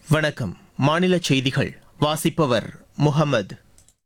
வணக்கம் மாநில செய்திகள் வாசிப்பவர் முகமது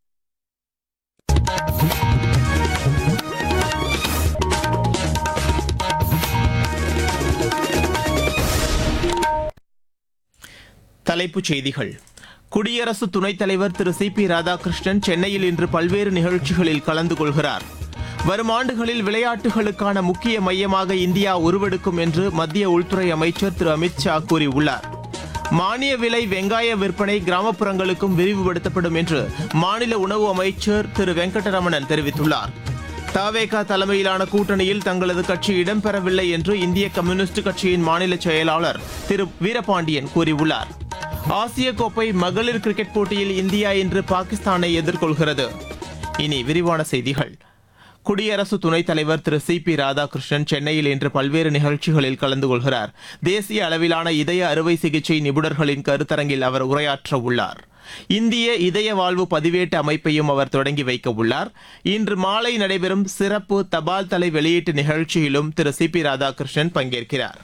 தலைப்புச் செய்திகள் குடியரசு துணைத் தலைவர் திரு சி பி ராதாகிருஷ்ணன் சென்னையில் இன்று பல்வேறு நிகழ்ச்சிகளில் கலந்து கொள்கிறார் வரும் ஆண்டுகளில் விளையாட்டுகளுக்கான முக்கிய மையமாக இந்தியா உருவெடுக்கும் என்று மத்திய உள்துறை அமைச்சர் திரு அமித் ஷா கூறியுள்ளார் மானிய விலை வெங்காய விற்பனை கிராமப்புறங்களுக்கும் விரிவுபடுத்தப்படும் என்று மாநில உணவு அமைச்சர் திரு வெங்கடரமணன் தெரிவித்துள்ளார் தவேகா தலைமையிலான கூட்டணியில் தங்களது கட்சி இடம்பெறவில்லை என்று இந்திய கம்யூனிஸ்ட் கட்சியின் மாநில செயலாளர் திரு வீரபாண்டியன் கூறியுள்ளார் ஆசிய கோப்பை மகளிர் கிரிக்கெட் போட்டியில் இந்தியா இன்று பாகிஸ்தானை எதிர்கொள்கிறது இனி விரிவான செய்திகள் குடியரசு துணைத் தலைவர் திரு சி பி ராதாகிருஷ்ணன் சென்னையில் இன்று பல்வேறு நிகழ்ச்சிகளில் கலந்து கொள்கிறார் தேசிய அளவிலான இதய அறுவை சிகிச்சை நிபுணர்களின் கருத்தரங்கில் அவர் உரையாற்ற உள்ளார் இந்திய இதய வாழ்வு பதிவேட்டு அமைப்பையும் அவர் தொடங்கி வைக்க உள்ளார் இன்று மாலை நடைபெறும் சிறப்பு தபால் தலை வெளியீட்டு நிகழ்ச்சியிலும் திரு சி பி ராதாகிருஷ்ணன் பங்கேற்கிறார்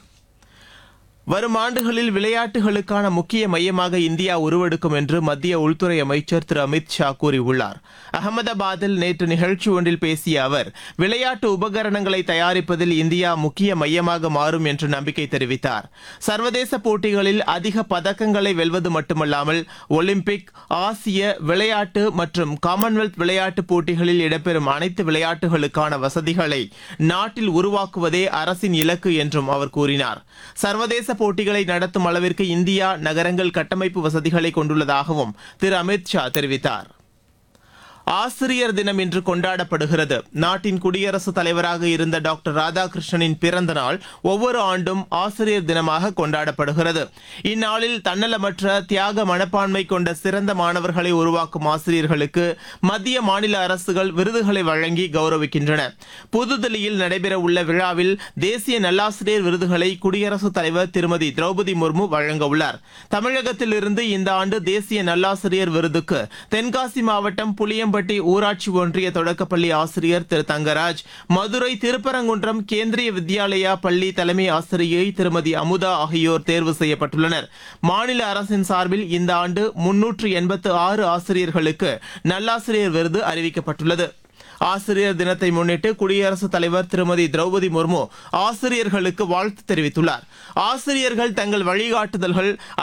வரும் ஆண்டுகளில் விளையாட்டுகளுக்கான முக்கிய மையமாக இந்தியா உருவெடுக்கும் என்று மத்திய உள்துறை அமைச்சர் திரு அமித் ஷா கூறியுள்ளார் அகமதாபாத்தில் நேற்று நிகழ்ச்சி ஒன்றில் பேசிய அவர் விளையாட்டு உபகரணங்களை தயாரிப்பதில் இந்தியா முக்கிய மையமாக மாறும் என்று நம்பிக்கை தெரிவித்தார் சர்வதேச போட்டிகளில் அதிக பதக்கங்களை வெல்வது மட்டுமல்லாமல் ஒலிம்பிக் ஆசிய விளையாட்டு மற்றும் காமன்வெல்த் விளையாட்டுப் போட்டிகளில் இடம்பெறும் அனைத்து விளையாட்டுகளுக்கான வசதிகளை நாட்டில் உருவாக்குவதே அரசின் இலக்கு என்றும் அவர் கூறினார் சர்வதேச போட்டிகளை நடத்தும் அளவிற்கு இந்தியா நகரங்கள் கட்டமைப்பு வசதிகளை கொண்டுள்ளதாகவும் திரு அமித் ஷா தெரிவித்தார் ஆசிரியர் தினம் இன்று கொண்டாடப்படுகிறது நாட்டின் குடியரசுத் தலைவராக இருந்த டாக்டர் ராதாகிருஷ்ணனின் பிறந்த நாள் ஒவ்வொரு ஆண்டும் ஆசிரியர் தினமாக கொண்டாடப்படுகிறது இந்நாளில் தன்னலமற்ற தியாக மனப்பான்மை கொண்ட சிறந்த மாணவர்களை உருவாக்கும் ஆசிரியர்களுக்கு மத்திய மாநில அரசுகள் விருதுகளை வழங்கி கௌரவிக்கின்றன புதுதில்லியில் நடைபெறவுள்ள விழாவில் தேசிய நல்லாசிரியர் விருதுகளை குடியரசுத் தலைவர் திருமதி திரௌபதி முர்மு வழங்க உள்ளார் தமிழகத்தில் இருந்து இந்த ஆண்டு தேசிய நல்லாசிரியர் விருதுக்கு தென்காசி மாவட்டம் புளியம் பட்டி ஊராட்சி ஒன்றிய தொடக்கப்பள்ளி ஆசிரியர் திரு தங்கராஜ் மதுரை திருப்பரங்குன்றம் கேந்திரிய வித்யாலயா பள்ளி தலைமை ஆசிரியை திருமதி அமுதா ஆகியோர் தேர்வு செய்யப்பட்டுள்ளனர் மாநில அரசின் சார்பில் இந்த ஆண்டு முன்னூற்று எண்பத்து ஆறு ஆசிரியர்களுக்கு நல்லாசிரியர் விருது அறிவிக்கப்பட்டுள்ளது ஆசிரியர் தினத்தை முன்னிட்டு குடியரசுத் தலைவர் திருமதி திரௌபதி முர்மு ஆசிரியர்களுக்கு வாழ்த்து தெரிவித்துள்ளார் ஆசிரியர்கள் தங்கள் வழிகாட்டுதல்கள்